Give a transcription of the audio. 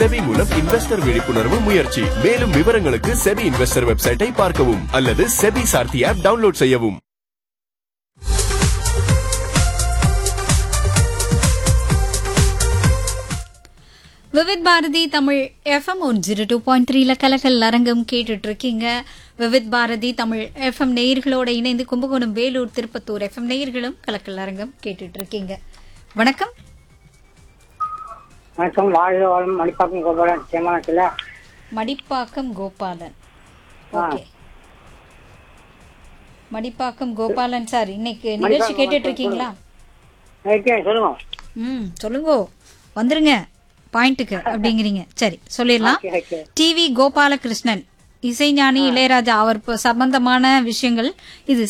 SEBI மூலம் investor விழிப்புணர்வு முயற்சி மேலும் விவரங்களுக்கு செபி இன்வெஸ்டர் வெப்சைட்டை பார்க்கவும் அல்லது செபி சார்த்தி ஆப் டவுன்லோட் செய்யவும் Vividh Bharati Tamil FM one zero two point த்ரீல கலக்கல் அரங்கம் கேட்டுட்டு இருக்கீங்க விவித் பாரதி தமிழ் எஃப்எம் நேயர்களோட இணைந்து கும்பகோணம் வேலூர் திருப்பத்தூர் எஃப்எம் நேயர்களும் கலக்கல் அரங்கம் கேட்டுட்டு இருக்கீங்க வணக்கம் வணக்கம் வாழ்க வாழும் மணிப்பாக்கம் கோபாலன் சேமானத்தில் மடிப்பாக்கம் கோபாலன் ஓகே மடிப்பாக்கம் கோபாலன் சார் இன்னைக்கு நிகழ்ச்சி கேட்டுட்டு இருக்கீங்களா ஓகே சொல்லுங்க ம் சொல்லுங்க வந்துருங்க பாயிண்ட்டுக்கு அப்படிங்கிறீங்க சரி சொல்லிடலாம் ஓகே ஓகே டிவி கோபாலகிருஷ்ணன் இசைஞானி இளையராஜா அவர் ப- சம்பந்தமான விஷயங்கள் இது